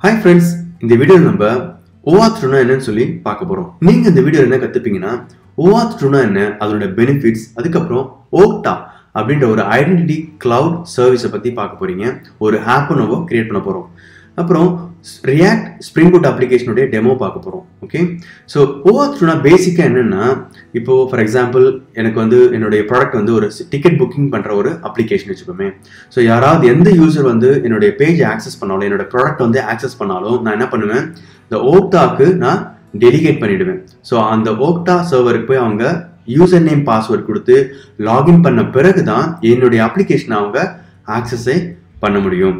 hi friends இந்த வீடியோவில் நம்ம ஓஆத் ட்ரூனா என்னன்னு சொல்லி பார்க்க போகிறோம் நீங்கள் இந்த வீடியோ என்ன கற்றுப்பீங்கன்னா ஓஆத் ட்ரூனா என்ன அதோட பெனிஃபிட்ஸ் அதுக்கப்புறம் ஓக்டா அப்படின்ற ஒரு ஐடென்டிட்டி கிளவுட் சர்வீஸை பற்றி பார்க்க போகிறீங்க ஒரு ஆப்பை நம்ம கிரியேட் பண்ண போகிறோம் அப்புறம் ரியாக்ட் ஸ்ப்ரிங் புட் அப்ளிகேஷனுடைய டெமோ பார்க்க போகிறோம் ஓகே ஸோ ஓஆத் ட்ரூனா பேசிக்காக என்னென்னா இப்போ ஃபார் எக்ஸாம்பிள் எனக்கு வந்து என்னுடைய ப்ராடக்ட் வந்து ஒரு டிக்கெட் புக்கிங் பண்ணுற ஒரு அப்ளிகேஷன் வச்சுக்கோமே ஸோ யாராவது எந்த யூசர் வந்து என்னுடைய பேஜ் ஆக்சஸ் பண்ணாலும் என்னோட ப்ராடக்ட் வந்து ஆக்சஸ் பண்ணாலும் நான் என்ன பண்ணுவேன் இந்த ஓக்டாக்கு நான் டெலிகேட் பண்ணிடுவேன் ஸோ அந்த ஓக்டா சர்வருக்கு போய் அவங்க யூசர் நேம் பாஸ்வேர்ட் கொடுத்து லாகின் பண்ண பிறகு தான் என்னுடைய அப்ளிகேஷனை அவங்க ஆக்சஸே பண்ண முடியும்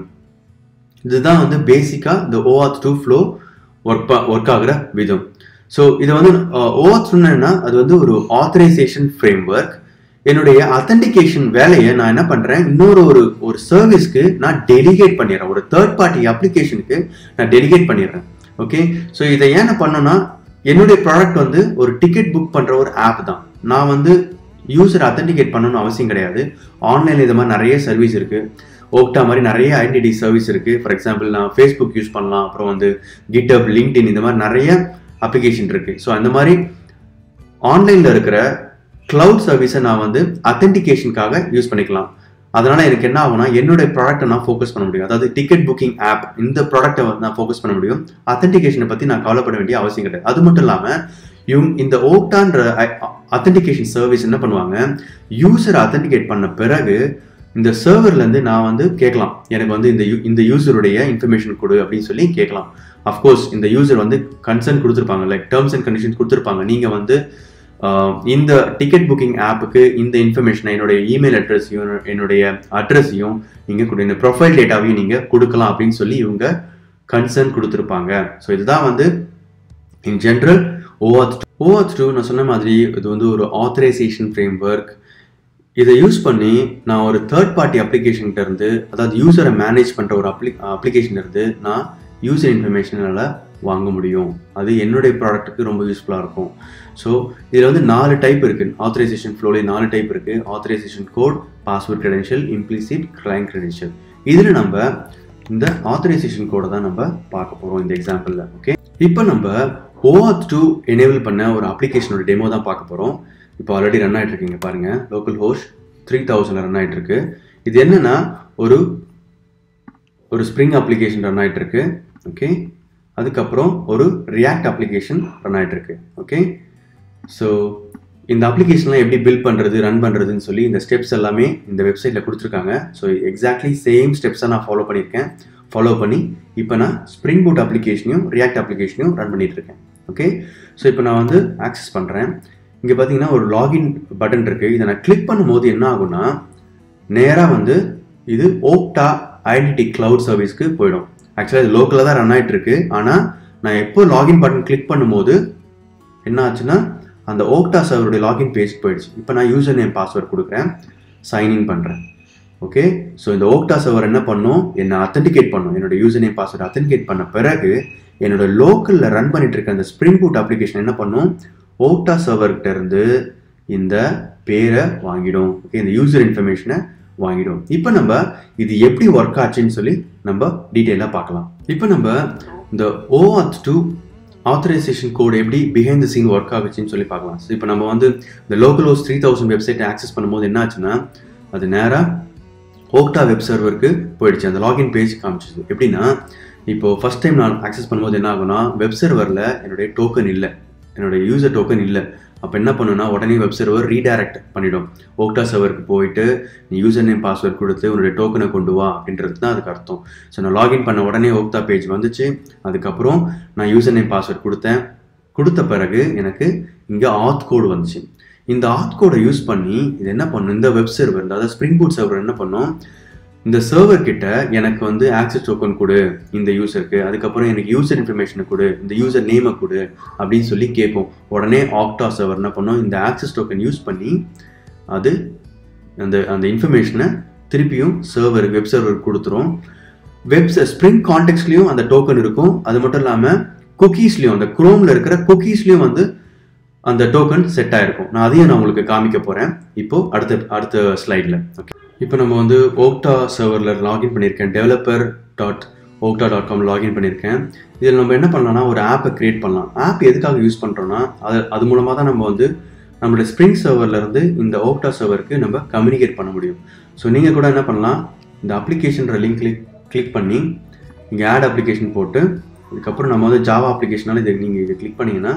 இதுதான் வந்து பேசிக்காக இந்த OAuth two flow work work ஆகிற விதம் ஸோ இது வந்து ஓஆத் என்னன்னா அது வந்து ஒரு ஆத்தரைசேஷன் ஃப்ரேம் ஒர்க் என்னுடைய அத்தன்டிகேஷன் வேலையை நான் என்ன பண்ணுறேன் இன்னொரு ஒரு ஒரு சர்வீஸ்க்கு நான் டெலிகேட் பண்ணிடுறேன் ஒரு தேர்ட் பார்ட்டி அப்ளிகேஷனுக்கு நான் டெலிகேட் பண்ணிடுறேன் ஓகே ஸோ இதை ஏன் நான் பண்ணோன்னா என்னுடைய ப்ராடக்ட் வந்து ஒரு டிக்கெட் புக் பண்ணுற ஒரு ஆப் தான் நான் வந்து யூசர் அத்தன்டிகேட் பண்ணணும்னு அவசியம் கிடையாது ஆன்லைனில் இது மாதிரி நிறைய சர்வீஸ் இருக்குது ஓக்டா மாதிரி நிறைய ஐடென்டிட்டி சர்வீஸ் இருக்குது ஃபார் எக்ஸாம்பிள் நான் ஃபேஸ்புக் யூஸ் பண்ணலாம் அப்புறம் வந்து கிட்டப் லிங்க்டின் இந்த மாதிரி நிறைய அப்ளிகேஷன் இருக்குது ஸோ அந்த மாதிரி ஆன்லைனில் இருக்கிற கிளவுட் சர்வீஸை நான் வந்து அத்தன்டிகேஷனுக்காக யூஸ் பண்ணிக்கலாம் அதனால எனக்கு என்ன ஆகும்னா என்னுடைய ப்ராடக்ட்டை நான் ஃபோக்கஸ் பண்ண முடியும் அதாவது டிக்கெட் புக்கிங் ஆப் இந்த ப்ராடக்ட்டை நான் ஃபோக்கஸ் பண்ண முடியும் அத்தன்டிகேஷனை பற்றி நான் கவலைப்பட வேண்டிய அவசியம் கிடையாது அது மட்டும் இல்லாமல் இவங்க இந்த ஓக்டான்ற அத்தன்டிகேஷன் சர்வீஸ் என்ன பண்ணுவாங்க யூசர் அத்தன்டிகேட் பண்ண பிறகு இந்த சர்வர்லேருந்து நான் வந்து கேட்கலாம் எனக்கு வந்து இந்த இந்த யூசருடைய இன்ஃபர்மேஷன் கொடு அப்படின்னு சொல்லி கேட்கலாம் அஃப்கோர்ஸ் இந்த யூசர் வந்து கன்சர்ன் கொடுத்துருப்பாங்க லைக் டேர்ம்ஸ் அண்ட் கண்டிஷன்ஸ் கொடுத்துருப்பாங்க நீங்கள் வந்து இந்த டிக்கெட் புக்கிங் ஆப்புக்கு இந்த இன்ஃபர்மேஷனை என்னுடைய இமெயில் அட்ரஸையும் என்னுடைய அட்ரஸையும் நீங்கள் கொடு இந்த ப்ரொஃபைல் டேட்டாவையும் நீங்கள் கொடுக்கலாம் அப்படின்னு சொல்லி இவங்க கன்சர்ன் கொடுத்துருப்பாங்க ஸோ இதுதான் வந்து இன் ஜென்ரல் ஓஆத் ஓஆத் டூ நான் சொன்ன மாதிரி இது வந்து ஒரு ஆத்தரைசேஷன் ஃப்ரேம் ஒர்க் இதை யூஸ் பண்ணி நான் ஒரு தேர்ட் பார்ட்டி அப்ளிகேஷன்கிட்ட இருந்து அதாவது யூசரை மேனேஜ் பண்ணுற ஒரு அப்ளி அப்ளிகேஷன் இருந்து நான் யூசர் இன்ஃபர்மேஷனால் வாங்க முடியும் அது என்னுடைய ப்ராடக்ட்டுக்கு ரொம்ப யூஸ்ஃபுல்லாக இருக்கும் ஸோ இதில் வந்து நாலு டைப் இருக்குது ஆத்தரைசேஷன் ஃப்ளோலேயே நாலு டைப் இருக்குது authorization code password credential implicit client credential இதில் நம்ம இந்த ஆத்தரைசேஷன் கோடை தான் நம்ம பார்க்க போகிறோம் இந்த எக்ஸாம்பிளில் ஓகே இப்போ நம்ம ஓஆத் டூ எனேபிள் பண்ண ஒரு அப்ளிகேஷனோட டெமோ தான் பார்க்க போகிறோம் இப்போ ஆல்ரெடி ரன் ஆகிட்டு இருக்கீங்க பாருங்க local host three thousand run ஆகிட்டு இருக்கு இது என்னன்னா ஒரு ஒரு ஸ்ப்ரிங் அப்ளிகேஷன் ரன் ஆகிட்டு இருக்கு ஓகே அதுக்கப்புறம் ஒரு ரியாக்ட் அப்ளிகேஷன் ரன் ஆகிட்டு இருக்கு ஓகே ஸோ இந்த அப்ளிகேஷன்லாம் எப்படி பில்ட் பண்ணுறது ரன் பண்ணுறதுன்னு சொல்லி இந்த ஸ்டெப்ஸ் எல்லாமே இந்த வெப்சைட்டில் கொடுத்துருக்காங்க ஸோ எக்ஸாக்ட்லி சேம் ஸ்டெப்ஸை நான் ஃபாலோ பண்ணியிருக்கேன் ஃபாலோ பண்ணி இப்போ நான் ஸ்ப்ரிங் பூட் அப்ளிகேஷனையும் ரியாக்ட் அப்ளிகேஷனையும் ரன் பண்ணிட்டு இருக்கேன் ஓகே ஸோ இப்போ நான் வந்து ஆக்சஸ் பண்ணுறேன் இங்கே பார்த்தீங்கன்னா ஒரு லாகின் பட்டன் இருக்குது இதை நான் கிளிக் பண்ணும்போது என்ன ஆகும்னா நேராக வந்து இது ஓக்டா ஐடென்டிட்டி கிளவுட் சர்வீஸ்க்கு போயிடும் ஆக்சுவலாக இது லோக்கலில் தான் ரன் ஆகிட்டு இருக்கு ஆனால் நான் எப்போ லாகின் பட்டன் கிளிக் பண்ணும்போது என்ன ஆச்சுன்னா அந்த ஓக்டா சர்வருடைய லாகின் பேஜ் போயிடுச்சு இப்போ நான் யூசர் நேம் பாஸ்வேர்ட் கொடுக்குறேன் சைன்இன் பண்ணுறேன் ஓகே ஸோ இந்த ஓக்டா சர்வர் என்ன பண்ணும் என்னை அத்தன்டிகேட் பண்ணும் என்னோட யூசர் நேம் பாஸ்வேர்ட் அத்தன்டிகேட் பண்ண பிறகு என்னோட லோக்கலில் ரன் பண்ணிட்டு இருக்க அந்த ஸ்ப்ரிங் பூட் அப்ளிகேஷன் என்ன பண்ணும் ஓக்டா சர்வர்கிட்ட இருந்து இந்த பேரை வாங்கிடும் ஓகே இந்த யூசர் இன்ஃபர்மேஷனை வாங்கிடும் இப்போ நம்ம இது எப்படி ஒர்க் ஆச்சுன்னு சொல்லி நம்ம டீட்டெயிலாக பார்க்கலாம் இப்போ நம்ம இந்த ஓஆத் டூ ஆத்தரைசேஷன் கோட் எப்படி பிஹைண்ட் த சீன் ஒர்க் ஆகுச்சுன்னு சொல்லி பார்க்கலாம் ஸோ இப்போ நம்ம வந்து இந்த local host three thousand website access பண்ணும்போது என்ன ஆச்சுன்னா அது நேராக ஓக்டா வெப் சர்வருக்கு போயிடுச்சு அந்த லாகின் பேஜ் காமிச்சிது எப்படின்னா இப்போ ஃபஸ்ட் டைம் நான் ஆக்சஸ் பண்ணும்போது என்ன ஆகும்னா வெப் சர்வரில் என்னுடைய டோக்கன் இல்லை என்னோட யூசர் டோக்கன் இல்லை அப்போ என்ன பண்ணுன்னா உடனே வெப் சர்வர் ரீடைரக்ட் பண்ணிடும் ஓக்டா சர்வருக்கு போயிட்டு நீ யூசர் நேம் பாஸ்வேர்ட் கொடுத்து உன்னுடைய டோக்கனை கொண்டு வா அப்படின்றது தான் அதுக்கு அர்த்தம் ஸோ நான் லாகின் பண்ண உடனே ஓக்டா பேஜ் வந்துச்சு அதுக்கப்புறம் நான் யூசர் நேம் பாஸ்வேர்ட் கொடுத்தேன் கொடுத்த பிறகு எனக்கு இங்கே ஆத் கோடு வந்துச்சு இந்த ஆத் கோடை யூஸ் பண்ணி இது என்ன பண்ணும் இந்த வெப் சர்வர் அதாவது ஸ்ப்ரிங் பூட் சர்வர் என்ன பண்ணும் இந்த சர்வர் கிட்ட எனக்கு வந்து ஆக்சஸ் டோக்கன் கொடு இந்த யூசருக்கு அதுக்கப்புறம் எனக்கு யூசர் இன்ஃபர்மேஷனை கொடு இந்த யூசர் நேமை கொடு அப்படின்னு சொல்லி கேட்போம் உடனே ஆக்டா சர்வர் என்ன பண்ணும் இந்த ஆக்சஸ் டோக்கன் யூஸ் பண்ணி அது அந்த அந்த இன்ஃபர்மேஷனை திருப்பியும் சர்வர் வெப் சர்வர் கொடுத்துரும் வெப் ஸ்ப்ரிங் கான்டெக்ட்லேயும் அந்த டோக்கன் இருக்கும் அது மட்டும் இல்லாமல் குக்கீஸ்லேயும் அந்த குரோமில் இருக்கிற குக்கீஸ்லேயும் வந்து அந்த டோக்கன் செட் ஆயிருக்கும் நான் அதையும் நான் உங்களுக்கு காமிக்க போகிறேன் இப்போ அடுத்த அடுத்த ஸ்லைடில் ஓகே இப்போ நம்ம வந்து ஓக்டா சர்வரில் லாகின் பண்ணியிருக்கேன் developer dot Okta dot com login பண்ணியிருக்கேன் இதில் நம்ம என்ன பண்ணலாம்னா ஒரு ஆப்பை க்ரியேட் பண்ணலாம் ஆப் எதுக்காக யூஸ் பண்ணுறோன்னா அது அது மூலமாக தான் நம்ம வந்து நம்மளோட ஸ்ப்ரிங் சர்வர்லேருந்து இந்த ஓக்டா சர்வருக்கு நம்ம கம்யூனிகேட் பண்ண முடியும் ஸோ நீங்கள் கூட என்ன பண்ணலாம் இந்த அப்ளிகேஷன்ற லிங்க் கிளிக் கிளிக் பண்ணி இங்கே ஆட் அப்ளிகேஷன் போட்டு இதுக்கப்புறம் நம்ம வந்து ஜாவா அப்ளிகேஷனால இதை நீங்கள் இதை கிளிக் பண்ணீங்கன்னா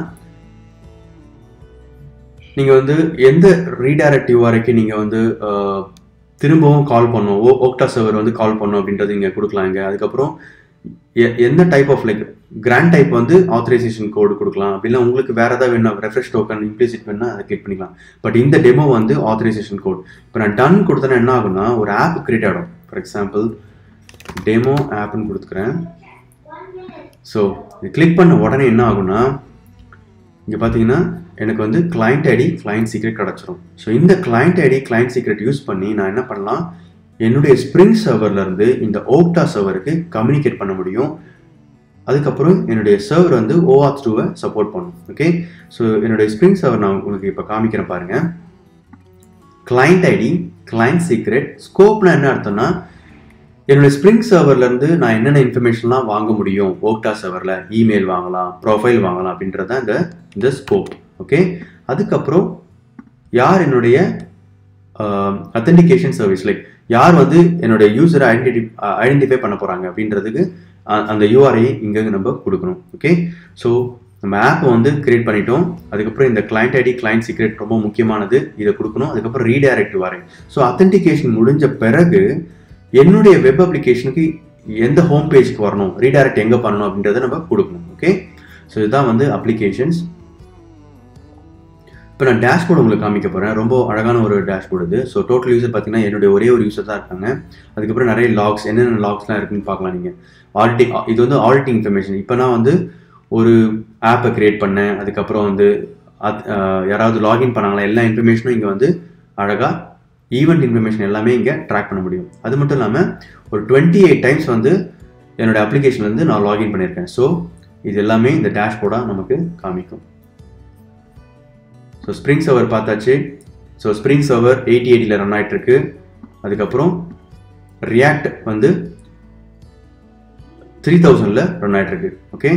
நீங்கள் வந்து எந்த ரீடைரக்ட் யூஆர்ஐக்கு நீங்கள் வந்து அஹ், திரும்பவும் கால் பண்ணணும் ஓ ஓக்டா சர்வர் வந்து கால் பண்ணணும் அப்படின்றது இங்கே கொடுக்கலாம் இங்கே அதுக்கப்புறம் எ- எந்த type of like grant type வந்து ஆத்தரைசேஷன் கோடு கொடுக்கலாம் அப்படின்னா உங்களுக்கு வேற ஏதாவது வேணும் ரெஃப்ரெஷ் டோக்கன் இம்ப்ளிசிட் வேணா அதை கிளிக் பண்ணிக்கலாம் பட் இந்த டெமோ வந்து ஆத்தரைசேஷன் கோட் இப்போ நான் டன் கொடுத்தேன்னா என்ன ஆகும்னா ஒரு ஆப் கிரியேட் ஆகிடும் ஃபார் எக்ஸாம்பிள் டெமோ ஆப்னு கொடுத்துக்கிறேன் ஸோ இது கிளிக் பண்ண உடனே என்ன ஆகும்னா இங்கே பார்த்தீங்கன்னா எனக்கு வந்து கிளைண்ட் ஐடி கிளைண்ட் சீக்ரெட் கிடச்சிரும் ஸோ இந்த client ID client secret use பண்ணி நான் என்ன பண்ணலாம் என்னுடைய ஸ்ப்ரிங் சர்வர்லேருந்து இந்த ஓக்டா சர்வருக்கு கம்யூனிகேட் பண்ண முடியும் அதுக்கப்புறம் என்னுடைய சர்வர் வந்து ஓஆர் டூவை சப்போர்ட் பண்ணும் ஓகே ஸோ என்னுடைய ஸ்ப்ரிங் சர்வர் நான் உங்களுக்கு இப்போ காமிக்கிறேன் பாருங்க கிளைண்ட் ஐடி கிளைண்ட் சீக்ரெட் ஸ்கோப்னா என்ன அர்த்தம்னா என்னோட ஸ்ப்ரிங் சர்வர்லேருந்து நான் என்னென்ன இன்ஃபர்மேஷன்லாம் வாங்க முடியும் ஓக்டா சர்வரில் இமெயில் வாங்கலாம் ப்ரொஃபைல் வாங்கலாம் அப்படின்றது தான் இந்த இந்த ஸ்கோப் ஓகே அதுக்கப்புறம் யார் என்னுடைய அத்தன்டிகேஷன் சர்வீஸ் லைக் யார் வந்து என்னுடைய யூசரை ஐடென்டி ஐடென்டிஃபை பண்ண போகிறாங்க அப்படின்றதுக்கு அ- அந்த யூஆர்ஐ இங்கே நம்ம கொடுக்கணும் ஓகே ஸோ நம்ம ஆப்பை வந்து கிரியேட் பண்ணிட்டோம் அதுக்கப்புறம் இந்த கிளைண்ட் ஐடி கிளைண்ட் சீக்ரெட் ரொம்ப முக்கியமானது இதை கொடுக்கணும் அதுக்கப்புறம் ரீடைரக்ட் வரேன் ஸோ அத்தன்டிகேஷன் முடிஞ்ச பிறகு என்னுடைய வெப் அப்ளிகேஷனுக்கு எந்த ஹோம் பேஜ்க்கு வரணும் ரீடைரக்ட் எங்கே பண்ணணும் அப்படின்றத நம்ம கொடுக்கணும் ஓகே ஸோ இதுதான் வந்து அப்ளிகேஷன்ஸ் இப்போ நான் டேஷ்போர்டு உங்களுக்கு காமிக்க போகிறேன் ரொம்ப அழகான ஒரு டேஷ்போர்டு இது ஸோ டோட்டல் யூசர் பார்த்தீங்கன்னா என்னுடைய ஒரே ஒரு யூசர் தான் இருக்காங்க அதுக்கப்புறம் நிறைய லாக்ஸ் என்னென்ன லாக்ஸ்லாம் இருக்குன்னு பார்க்கலாம் நீங்கள் ஆடிட்டிங் இது வந்து ஆடிட்டிங் இன்ஃபர்மேஷன் இப்போ நான் வந்து ஒரு ஆப்பை கிரியேட் பண்ணேன் அதுக்கப்புறம் வந்து அது அஹ், யாராவது லாகின் பண்ணாங்களா எல்லா இன்ஃபர்மேஷனும் இங்கே வந்து அழகாக ஈவெண்ட் இன்ஃபர்மேஷன் எல்லாமே இங்கே ட்ராக் பண்ண முடியும் அது மட்டும் இல்லாமல் ஒரு டுவெண்ட்டி எயிட் டைம்ஸ் வந்து என்னோட அப்ளிகேஷன் வந்து நான் லாகின் பண்ணியிருக்கேன் ஸோ இது எல்லாமே இந்த டேஷ்போர்டாக நமக்கு காமிக்கும் ஸோ ஸ்ப்ரிங் சர்வர் பார்த்தாச்சு ஸோ ஸ்ப்ரிங் சர்வர் எயிட்டி எயிட்டியில் ரன் ஆயிட்டு இருக்கு அதுக்கப்புறம் ரியாக்ட் வந்து த்ரீ தௌசண்டில் ரன் ஆயிட்டு இருக்கு ஓகே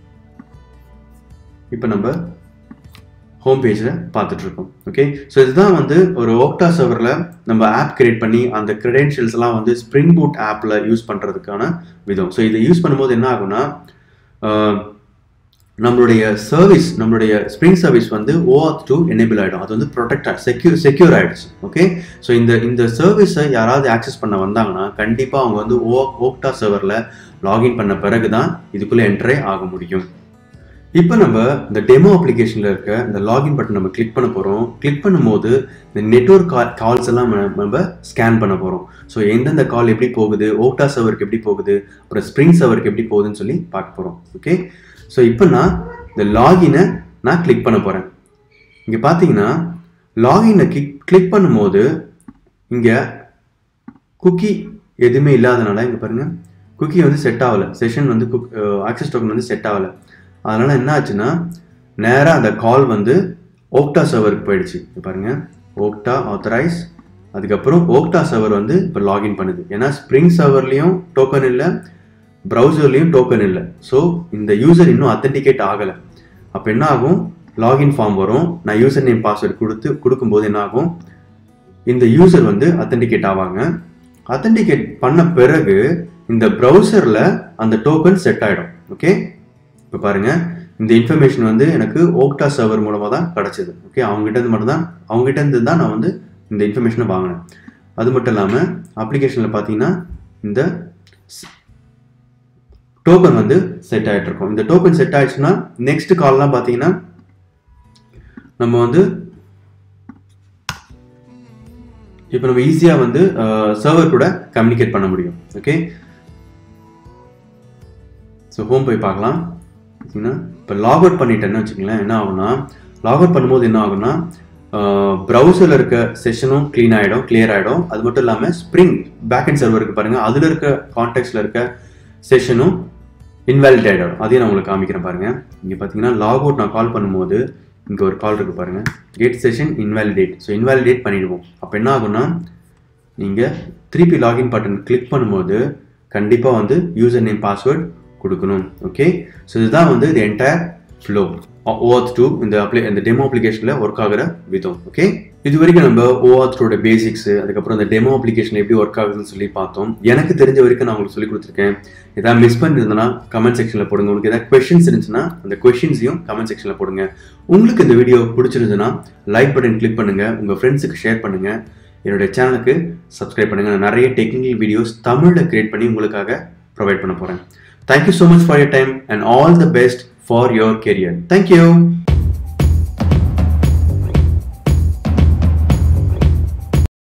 இப்போ நம்ம ஹோம் பேஜில் பார்த்துட்டு இருக்கோம் ஓகே ஸோ இதுதான் வந்து ஒரு ஓக்டா சர்வரில் நம்ம ஆப் கிரியேட் பண்ணி அந்த கிரெடென்ஷியல்ஸ் எல்லாம் வந்து ஸ்ப்ரிங் பூட் ஆப்பில் யூஸ் பண்ணுறதுக்கான விதம் ஸோ இதை யூஸ் பண்ணும்போது என்ன ஆகும்னா ஆஹ், நம்மளுடைய சர்வீஸ் நம்மளுடைய ஸ்ப்ரிங் சர்வீஸ் வந்து ஓஆத் டூ எனேபிள் ஆகிடும் அது வந்து ப்ரொடெக்ட் செக்யூர் செக்யூர் ஆகிடுச்சு ஓகே ஸோ இந்த இந்த சர்வீஸை யாராவது ஆக்சஸ் பண்ண வந்தாங்கன்னா கண்டிப்பாக அவங்க வந்து ஓ ஓக்டா சர்வரில் லாகின் பண்ண பிறகு தான் இதுக்குள்ளே என்ட்ரே ஆக முடியும் இப்போ நம்ம இந்த டெமோ அப்ளிகேஷனில் இருக்க இந்த லாகின் பட்டன் நம்ம கிளிக் பண்ண போகிறோம் கிளிக் பண்ணும்போது இந்த நெட்ஒர்க் கால்ஸ் எல்லாம் நம்ம- நம்ம ஸ்கேன் பண்ண போகிறோம் ஸோ எந்தெந்த கால் எப்படி போகுது ஓக்டா சர்வருக்கு எப்படி போகுது அப்புறம் ஸ்ப்ரிங் சர்வருக்கு எப்படி போகுதுன்னு சொல்லி பார்க்க போகிறோம் ஓகே ஸோ இப்போ நான் இந்த லாகினை நான் கிளிக் பண்ண போகிறேன் இங்கே பார்த்தீங்கன்னா லாகினை கிளிக் கிளிக் பண்ணும்போது இங்கே குக்கி எதுவுமே இல்லாதனால இங்கே பாருங்க குக்கி வந்து செட் ஆகலை செஷன் வந்து குக் ஆக்சஸ் டோக்கன் வந்து செட் ஆகலை அதனால என்ன ஆச்சுன்னா நேராக அந்த கால் வந்து ஓக்டா சர்வருக்கு போயிடுச்சு இங்க பாருங்க ஓக்டா ஆத்தரைஸ் அதுக்கப்புறம் ஓக்டா சர்வர் வந்து இப்போ லாகின் பண்ணுது ஏன்னா ஸ்ப்ரிங் சர்வர்லேயும் டோக்கன் இல்லை ப்ரௌசர்லேயும் டோக்கன் இல்லை ஸோ இந்த யூசர் இன்னும் அத்தன்டிகேட் ஆகலை அப்போ என்ன ஆகும் லாகின் ஃபார்ம் வரும் நான் யூசர் நேம் பாஸ்வேர்டு கொடுத்து கொடுக்கும்போது என்ன ஆகும் இந்த யூசர் வந்து அத்தன்டிகேட் ஆவாங்க அத்தன்டிகேட் பண்ண பிறகு இந்த ப்ரௌசரில் அந்த டோக்கன் செட் ஆகிடும் ஓகே இப்போ பாருங்க இந்த இன்ஃபர்மேஷன் வந்து எனக்கு ஓக்டா சர்வர் மூலமாக தான் கிடச்சிது ஓகே அவங்ககிட்ட இருந்து மட்டும் தான் அவங்ககிட்ட இருந்து தான் நான் வந்து இந்த இன்ஃபர்மேஷனை வாங்கினேன் அது மட்டும் இல்லாமல் அப்ளிகேஷனில் பார்த்தீங்கன்னா இந்த டோக்கன் வந்து செட் ஆகிட்டு இருக்கும் இந்த டோக்கன் செட் ஆயிடுச்சுன்னா நெக்ஸ்ட் கால்லாம் பார்த்தீங்கன்னா நம்ம வந்து இப்போ நம்ம ஈஸியாக வந்து சர்வர் கூட கம்யூனிகேட் பண்ண முடியும் ஓகே ஸோ ஹோம் போய் பார்க்கலாம் பார்த்தீங்கன்னா இப்போ லாக் அவுட் பண்ணிட்டேன்னு வச்சுக்கங்களேன் என்ன ஆகும்னா லாக் அவுட் பண்ணும்போது என்ன ஆகும்னா ப்ரௌசரில் இருக்க செஷனும் க்ளீன் ஆகிடும் கிளியர் ஆகிடும் அது மட்டும் இல்லாமல் ஸ்ப்ரிங் பேக் அண்ட் சர்வருக்கு பாருங்கள் அதில் இருக்க கான்டெக்ட்ஸில் இருக்க செஷனும் இன்வாலிட் ஆகிடும் அதையும் நான் உங்களுக்கு காமிக்கிறேன் பாருங்கள் இங்கே பார்த்தீங்கன்னா லாக் அவுட் நான் கால் பண்ணும்போது இங்கே ஒரு கால் இருக்குது பாருங்கள் get session invalidate so invalidate பண்ணிடுவோம் அப்போ என்ன ஆகும்னா நீங்கள் திருப்பி லாகின் பட்டன் கிளிக் பண்ணும்போது கண்டிப்பாக வந்து யூசர் நேம் பாஸ்வேர்ட் கொடுக்கணும் ஓகே ஸோ இதுதான் வந்து இது என்டையர் ஃப்ளோ ஓஆத் டூ இந்த அப்ளை இந்த டெமோ அப்ளிகேஷனில் ஒர்க் ஆகிற விதம் ஓகே இது வரைக்கும் நம்ம ஓஆத் டூட பேசிக்ஸ் அதுக்கப்புறம் இந்த டெமோ அப்ளிகேஷன் எப்படி ஒர்க் ஆகுதுன்னு சொல்லி பார்த்தோம் எனக்கு தெரிஞ்ச வரைக்கும் நான் உங்களுக்கு சொல்லி கொடுத்துருக்கேன் ஏதாவது மிஸ் பண்ணியிருந்தேன்னா கமெண்ட் செக்ஷனில் போடுங்க உங்களுக்கு ஏதாவது கொஷின்ஸ் இருந்துச்சுன்னா அந்த கொஷின்ஸையும் கமெண்ட் செக்ஷனில் போடுங்க உங்களுக்கு இந்த வீடியோ பிடிச்சிருந்துச்சுன்னா லைக் பட்டன் கிளிக் பண்ணுங்க உங்கள் ஃப்ரெண்ட்ஸுக்கு ஷேர் பண்ணுங்க என்னுடைய சேனலுக்கு சப்ஸ்கிரைப் பண்ணுங்க நான் நிறைய டெக்னிக்கல் வீடியோஸ் தமிழில் கிரியேட் பண்ணி உங்களுக்காக ப்ரொவைட் பண்ண போகிறேன் thank you so much for your time and all the best for your career thank you